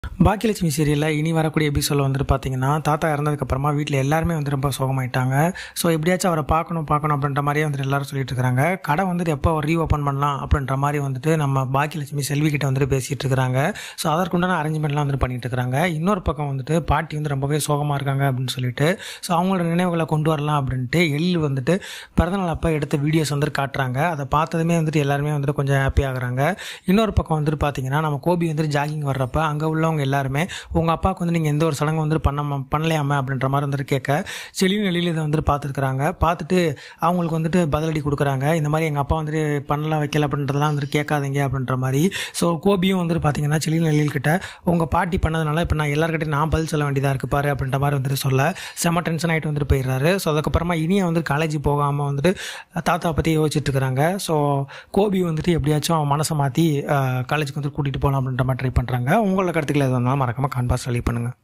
பாக்கியலட்சுமி சீரியலில் இனி வரக்கூடிய எபிசோடில் வந்துட்டு பார்த்தீங்கன்னா தாத்தா இறந்ததுக்கப்புறமா வீட்டில் எல்லாருமே வந்து ரொம்ப சோகமாயிட்டாங்க ஸோ எப்படியாச்சும் அவரை பார்க்கணும் பார்க்கணும் அப்படின்ற மாதிரியே வந்துட்டு எல்லாரும் சொல்லிட்டு இருக்காங்க கடை வந்துட்டு எப்போ ரீஓப்பன் பண்ணலாம் அப்படின்ற மாதிரி வந்துட்டு நம்ம பாக்கியலட்சுமி செல்வி கிட்ட வந்துட்டு பேசிட்டு இருக்காங்க ஸோ அதற்குண்டான அரேஞ்ச்மெண்ட்லாம் வந்துட்டு பண்ணிட்டு இருக்காங்க இன்னொரு பக்கம் வந்துட்டு பாட்டி வந்து ரொம்பவே சோகமாக இருக்காங்க அப்படின்னு சொல்லிட்டு ஸோ அவங்களோட நினைவுகளை கொண்டு வரலாம் அப்படின்ட்டு எழில் வந்துட்டு பிறந்தநாள் அப்போ எடுத்த வீடியோஸ் வந்துட்டு காட்டுறாங்க அதை பார்த்ததுமே வந்துட்டு எல்லாருமே வந்துட்டு கொஞ்சம் ஹாப்பி ஆகுறாங்க இன்னொரு பக்கம் வந்துட்டு பார்த்தீங்கன்னா நம்ம கோபி வந்துட்டு ஜாகிங் வர்றப்ப அங்கே உள்ளவங்க எல்லாருமே உங்கள் அப்பாவுக்கு வந்து நீங்கள் எந்த ஒரு சடங்கு வந்துட்டு பண்ண பண்ணலையாம அப்படின்ற மாதிரி வந்துட்டு கேட்க செலியும் எழில் இதை வந்துட்டு பார்த்துருக்குறாங்க பார்த்துட்டு அவங்களுக்கு வந்துட்டு பதிலடி கொடுக்குறாங்க இந்த மாதிரி எங்கள் அப்பா வந்துட்டு பண்ணல வைக்கல அப்படின்றதெல்லாம் வந்துட்டு கேட்காதீங்க அப்படின்ற மாதிரி ஸோ கோபியும் வந்துட்டு பார்த்தீங்கன்னா செலியும் எழில் கிட்ட உங்கள் பாட்டி பண்ணதுனால இப்போ நான் எல்லாருக்கிட்டையும் நான் பதில் சொல்ல வேண்டியதாக இருக்குது பாரு அப்படின்ற மாதிரி வந்துட்டு சொல்ல செம்ம டென்ஷன் ஆகிட்டு வந்துட்டு போயிடுறாரு ஸோ அதுக்கப்புறமா இனியை வந்து காலேஜ் போகாமல் வந்துட்டு தாத்தா பற்றி யோசிச்சுட்டு இருக்கிறாங்க ஸோ கோபி வந்துட்டு எப்படியாச்சும் அவன் மனசை மாற்றி காலேஜுக்கு வந்து கூட்டிகிட்டு போகலாம் அப்படின்ற மாதிரி ட்ரை பண்ணுறாங்க உங்களோட கருத்துக்களை எது வந்தாலும் மறக்காமல் கான்பாஸ் ரெலி பண்ணுங்கள்